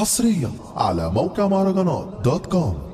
حصريا على موقع مهرجانات دوت كوم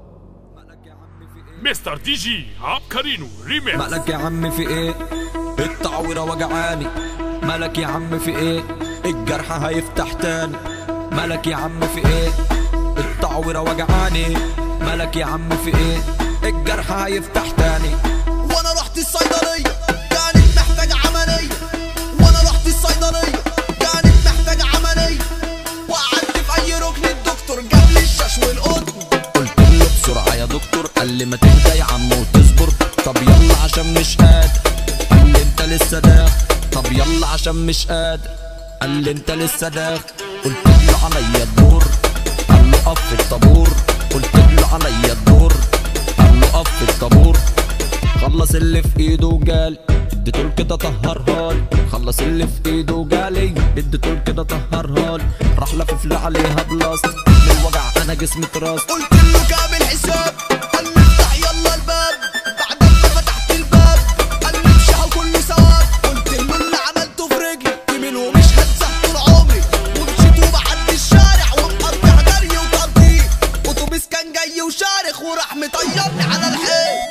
مستر دي جي عبقرينو ريميكس مالك يا عم في ايه التعويرة وجعاني مالك يا عم في ايه الجرح هيفتح تاني مالك يا عم في ايه التعويرة وجعاني مالك يا عم في ايه الجرح هيفتح تاني وانا رحت الصيدلية كانت محتاجة عملية وانا رحت الصيدلية كانت محتاجة عملية وقعدت في اي ركن الدكتور جاب لي الشاش والقطن قلت له بسرعة يا دكتور قال لي ما تهدى يا عم وتصبر طب يلا عشان مش قادر قال لي انت لسه داخل طب يلا عشان مش قادر قال لي انت لسه داخل قلت له عليا الدور قال له قف في الطابور قلت له عليا الدور قال له قف في الطابور خلص اللي في ايده وجالي اديته كده طهرها لي خلص اللي في ايده وجالي اديته كده طهرها لي راح لفف لي عليها بلاستيك من الوجع انا جسمي تراس قلت له كامل حساب قال لي افتح يلا الباب بعد ما فتحت الباب قال لي امشي كله ثواب قلت له اللي عملته في رجلي يمين ومش هنساه طول عمري ومشيت وبعدي الشارع ومقطع جري وتقطيع اتوبيس كان جاي وشارخ وراح مطيرني على الحيط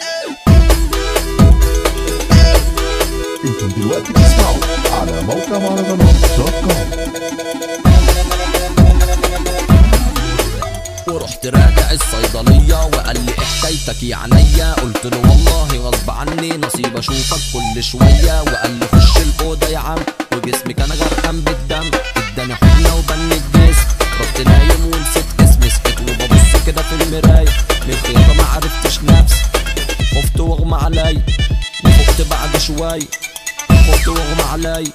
انتم دلوقتي بتسمعوا على موقع مهرجانات دوت كوم ورحت راجع الصيدلية وقال لي إيه حكايتك يا عينيا قلت له والله غصب عني نصيب اشوفك كل شوية وقال لي خش الأوضة يا عم وجسمي كان غرقان بالدم اداني حضنة وبني الجسم رحت نايم ونسيت اسمي صحيت وببص كده في المراية من الخياطة ما عرفتش نفسي خفت واغمى عليا وفقت بعد شوية خفت واغمى عليا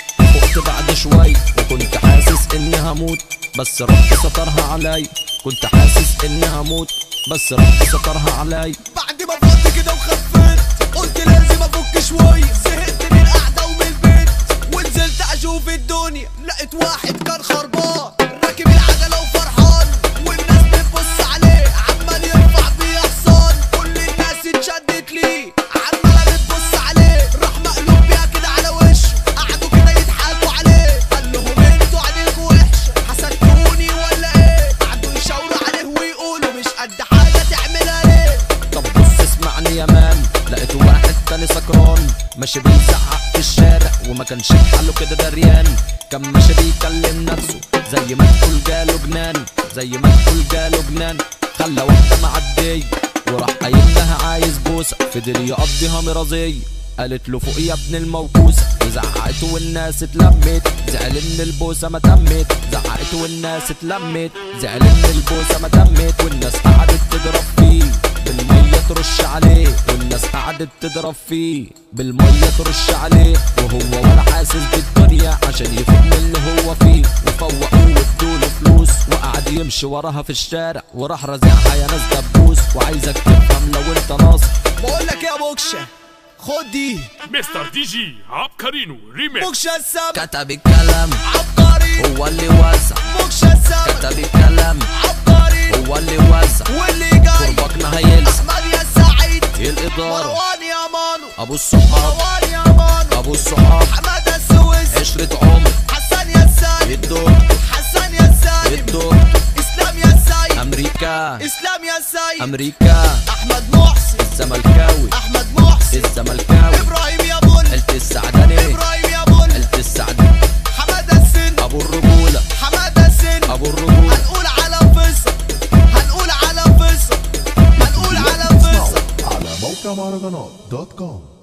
فقت بعد شوي وكنت حاسس اني هموت بس ربي سترها علي كنت حاسس اني هموت بس ربي سترها علي بعد ما فقت كده وخفيت قلت لازم افك شويه زهقت من القعده ومن البيت ونزلت اشوف الدنيا لقيت واحد كان خربان راكب العجله وفرحان والناس بتبص عليه عمال يرفع بيه حصان كل الناس اتشدت ليه عماله بتبص عليه راح مقلوب بيها كده على وشه قعدوا كده يضحكوا عليه قال لهم انتوا عليكوا وحشه حسدتوني ولا ايه قعدوا يشاوروا عليه ويقولوا مش قد حاجه تعملها ليه طب بص اسمعني يا مان لقيت واحد تاني سكران ماشي بيزعق في الشارع وما كانش بحاله كده دريان كان ماشي بيكلم نفسه زي ما تقول جاله جنان زي ما تقول جاله جنان خلى واحدة معدية وراح قايل لها عايز بوسة فضل يقضيها مرازية قالت له فوق يا ابن الموكوسة وزعقت والناس اتلمت زعل ان البوسة ما تمت زعقت والناس اتلمت زعل ان البوسة ما تمت والناس قعدت تضرب فيه بالمية ترش عليه والناس قعدت تضرب فيه بالمية ترش عليه وهو ولا حاسس بالدنيا عشان يفوق من اللي هو فيه وفوقوه وادوله فلوس وقعد يمشي وراها في الشارع وراح رازعها يا ناس دبوس وعايزك تفهم لو انت ناصح بقول لك يا بوكشه خد دي مستر دي جي عبقرينو ريميكس بوكشه السم كتب الكلام عبقري هو اللي وزع بوكشه السم كتب الكلام عبقري هو اللي وزع واللي جاي قربكنا هيلسع احمد يا سعيد الإدارة مروان يا مانو أبو الصحاب مروان يا مانو أبو الصحاب حماد السويس عشرة عمر حسن يا سالم الدكتور حسن يا سالم الدكتور اسلام يا سايب أمريكا اسلام يا سايب أمريكا احمد محسن الزملكاوي احمد محسن الزملكاوي ابراهيم يا بول عيلة السعداني ابراهيم يا بول عيلة السعداني حماد السن أبو الرجولة حماد السن أبو الرجولة هنقول على فيصل هنقول على فيصل هنقول على فيصل على موقع مهرجانات دوت كوم